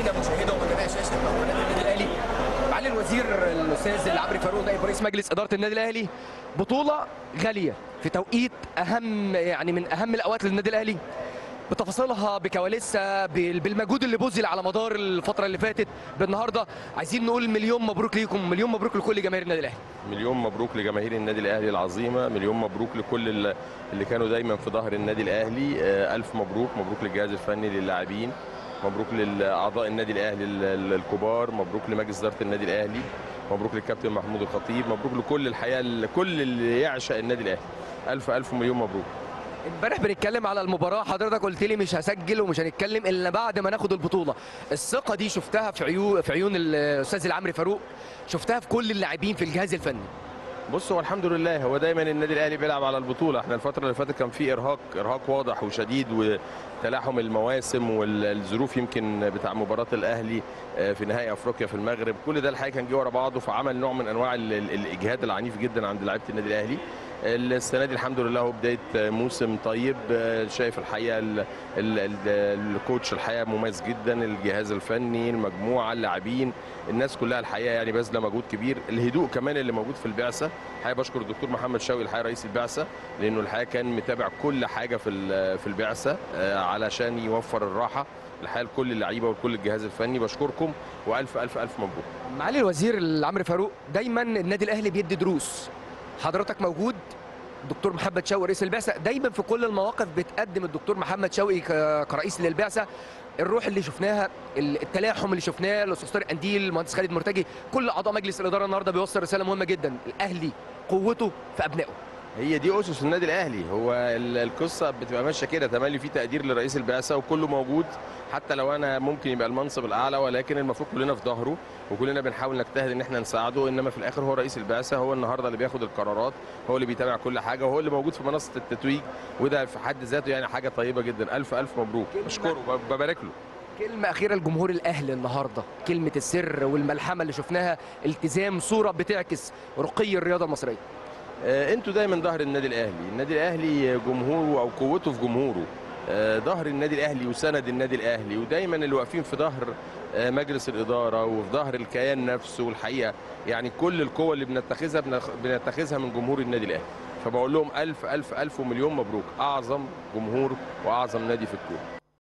مشاهدينا مشاهدة ومتابعي شاشة قناة النادي الأهلي معالي الوزير الأستاذ العبري فاروق نائب رئيس مجلس إدارة النادي الأهلي بطولة غالية في توقيت أهم يعني من أهم الأوقات للنادي الأهلي بتفاصيلها بكواليسها بال- بالمجهود اللي بذل على مدار الفترة اللي فاتت بالنهارده عايزين نقول مليون مبروك ليكم مليون مبروك لكل جماهير النادي الأهلي مليون مبروك لجماهير النادي الاهلي العظيمه مليون مبروك لكل ال- اللي كانوا دايما في ظهر النادي الاهلي آه، الف مبروك مبروك للجهاز الفني للاعبين مبروك لاعضاء النادي الاهلي ال- ال- الكبار مبروك لمجلس اداره النادي الاهلي مبروك للكابتن محمود الخطيب مبروك لكل الحقيقه ال- كل اللي يعشق النادي الاهلي الف الف مليون مبروك امبارح بنتكلم على المباراه حضرتك قلت لي مش هسجل ومش هنتكلم الا بعد ما ناخد البطوله الثقه دي شفتها في عيون في عيون الاستاذ العمري فاروق شفتها في كل اللاعبين في الجهاز الفني بص هو الحمد لله هو دايما النادي الاهلي بيلعب على البطوله احنا الفتره اللي فاتت كان في ارهاق ارهاق واضح وشديد وتلاحم المواسم والظروف يمكن بتاع مباراه الاهلي آه، في نهائي افريقيا في المغرب كل ده الحقيقه كان جه ورا بعضه فعمل نوع من انواع ال- ال- الاجهاد العنيف جدا عند لعيبه النادي الاهلي السنه دي الحمد لله هو بدايه موسم طيب آه، شايف الحقيقه ال- ال- ال- الكوتش الحقيقه مميز جدا الجهاز الفني المجموعه اللاعبين الناس كلها الحقيقه يعني باذله مجهود كبير الهدوء كمان اللي موجود في البعثه الحقيقه بشكر الدكتور محمد شوقي الحقيقه رئيس البعثه لانه الحقيقه كان متابع كل حاجه في ال- في البعثه آه، علشان يوفر الراحه الحقيقه لكل اللعيبه ولكل الجهاز الفني بشكركم والف الف الف مبروك معالي الوزير العمري فاروق دايما النادي الاهلي بيدي دروس حضرتك موجود دكتور محمد شوقي رئيس البعثه دايما في كل المواقف بتقدم الدكتور محمد شوقي ك- كرئيس للبعثه الروح اللي شفناها ال- التلاحم اللي شفناه الاستاذ طارق قنديل المهندس خالد مرتجي كل اعضاء مجلس الاداره النهارده بيوصل رساله مهمه جدا الاهلي قوته في ابنائه هي دي اسس النادي الاهلي هو ال- القصه بتبقى ماشيه كده تملي في تقدير لرئيس البعثه وكله موجود حتى لو انا ممكن يبقى المنصب الاعلى ولكن المفروض كلنا في ظهره وكلنا بنحاول نجتهد ان احنا نساعده انما في الاخر هو رئيس البعثه هو النهارده اللي بياخد القرارات هو اللي بيتابع كل حاجه وهو اللي موجود في منصه التتويج وده في حد ذاته يعني حاجه طيبه جدا الف الف مبروك كلمة. بشكره ب- ببارك له كلمة أخيرة لجمهور الأهلي النهاردة كلمة السر والملحمة اللي شفناها التزام صورة بتعكس رقي الرياضة المصرية آه، انتوا دايما ظهر النادي الاهلي النادي الاهلي جمهوره او قوته في جمهوره آه، ظهر النادي الاهلي وسند النادي الاهلي ودايما اللي واقفين في ظهر آه، مجلس الاداره وفي ظهر الكيان نفسه والحقيقه يعني كل القوه اللي بنتخذها بنخ- بنتخذها من جمهور النادي الاهلي فبقول لهم الف الف الف ومليون مبروك اعظم جمهور واعظم نادي في الكوره